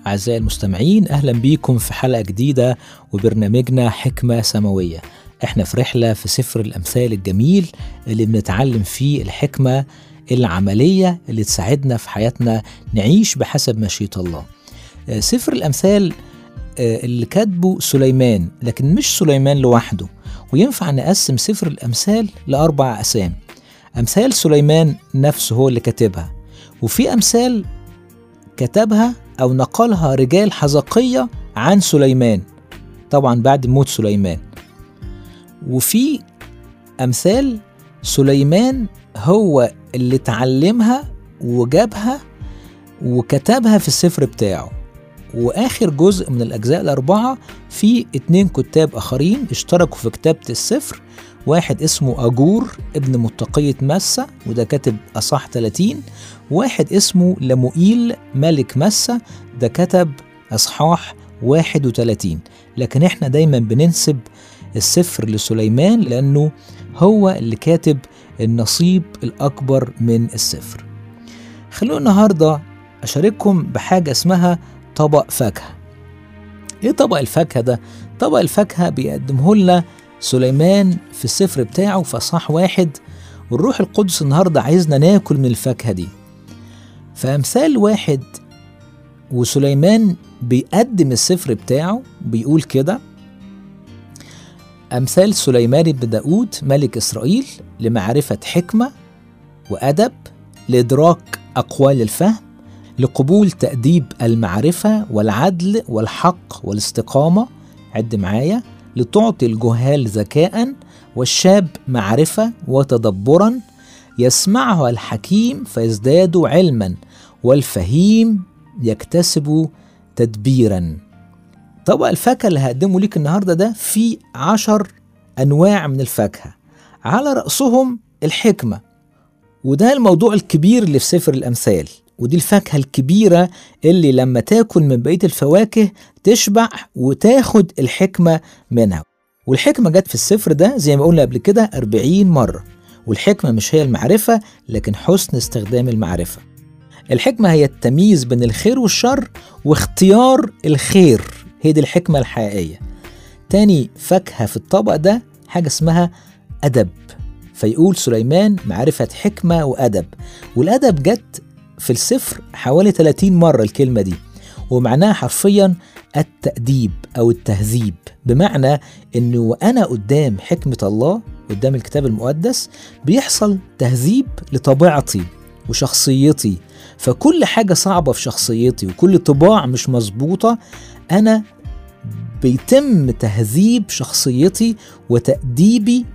أعزائي المستمعين أهلا بيكم في حلقة جديدة وبرنامجنا حكمة سماوية احنا في رحلة في سفر الأمثال الجميل اللي بنتعلم فيه الحكمة العملية اللي تساعدنا في حياتنا نعيش بحسب مشيئة الله آه، سفر الأمثال آه، اللي كاتبه سليمان لكن مش سليمان لوحده وينفع نقسم سفر الأمثال لأربع أقسام أمثال سليمان نفسه هو اللي كاتبها وفي أمثال كتبها أو نقلها رجال حزقية عن سليمان طبعا بعد موت سليمان وفي أمثال سليمان هو اللي اتعلمها وجابها وكتبها في السفر بتاعه وآخر جزء من الأجزاء الأربعة في اتنين كتاب آخرين اشتركوا في كتابة السفر واحد اسمه أجور ابن متقية مسة وده كاتب أصح 30 واحد اسمه لموئيل ملك مسة ده كتب أصحاح 31 لكن احنا دايما بننسب السفر لسليمان لأنه هو اللي كاتب النصيب الأكبر من السفر خلونا النهاردة أشارككم بحاجة اسمها طبق فاكهة إيه طبق الفاكهة ده؟ طبق الفاكهة بيقدمه لنا سليمان في السفر بتاعه في أصحاح واحد والروح القدس النهاردة عايزنا ناكل من الفاكهة دي فأمثال واحد وسليمان بيقدم السفر بتاعه بيقول كده أمثال سليمان بن داود ملك إسرائيل لمعرفة حكمة وأدب لإدراك أقوال الفهم لقبول تأديب المعرفة والعدل والحق والاستقامة عد معايا لتعطي الجهال ذكاء والشاب معرفة وتدبرا يسمعها الحكيم فيزداد علما والفهيم يكتسب تدبيرا طبق الفاكهة اللي هقدمه ليك النهاردة ده فيه عشر أنواع من الفاكهة على رأسهم الحكمة وده الموضوع الكبير اللي في سفر الأمثال ودي الفاكهة الكبيرة اللي لما تاكل من بقية الفواكه تشبع وتاخد الحكمة منها والحكمة جت في السفر ده زي ما قلنا قبل كده 40 مرة والحكمة مش هي المعرفة لكن حسن استخدام المعرفة الحكمة هي التمييز بين الخير والشر واختيار الخير هي دي الحكمة الحقيقية تاني فاكهة في الطبق ده حاجة اسمها أدب فيقول سليمان معرفة حكمة وأدب والأدب جت في السفر حوالي 30 مرة الكلمة دي ومعناها حرفيا التأديب أو التهذيب بمعنى أنه وأنا قدام حكمة الله قدام الكتاب المقدس بيحصل تهذيب لطبيعتي وشخصيتي فكل حاجة صعبة في شخصيتي وكل طباع مش مظبوطة أنا بيتم تهذيب شخصيتي وتأديبي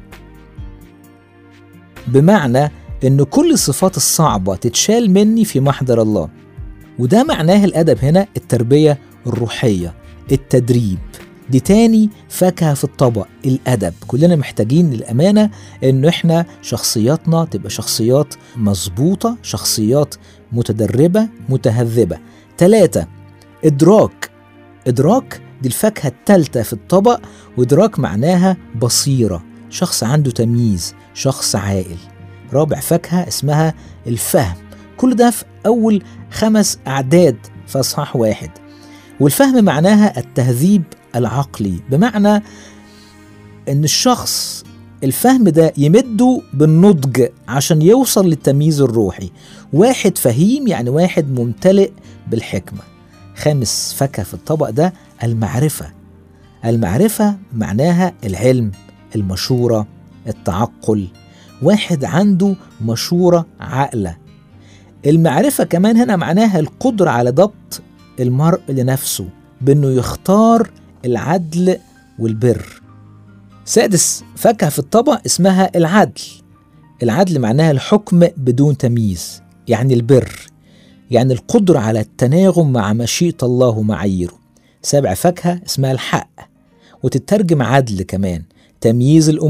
بمعنى ان كل الصفات الصعبة تتشال مني في محضر الله وده معناه الأدب هنا التربية الروحية التدريب دي تاني فاكهة في الطبق الأدب كلنا محتاجين للأمانة إن إحنا شخصياتنا تبقى شخصيات مظبوطة شخصيات متدربة متهذبة تلاتة إدراك إدراك دي الفاكهة التالتة في الطبق وإدراك معناها بصيرة شخص عنده تمييز شخص عاقل رابع فاكهة اسمها الفهم كل ده في أول خمس أعداد في أصحاح واحد والفهم معناها التهذيب العقلي بمعنى إن الشخص الفهم ده يمده بالنضج عشان يوصل للتمييز الروحي واحد فهيم يعني واحد ممتلئ بالحكمة خامس فاكهة في الطبق ده المعرفة المعرفة معناها العلم المشورة التعقل واحد عنده مشورة عاقلة المعرفة كمان هنا معناها القدرة على ضبط المرء لنفسه بأنه يختار العدل والبر سادس فاكهة في الطبق اسمها العدل العدل معناها الحكم بدون تمييز يعني البر يعني القدرة على التناغم مع مشيئة الله ومعاييره سابع فاكهة اسمها الحق وتترجم عدل كمان تمييز الأمور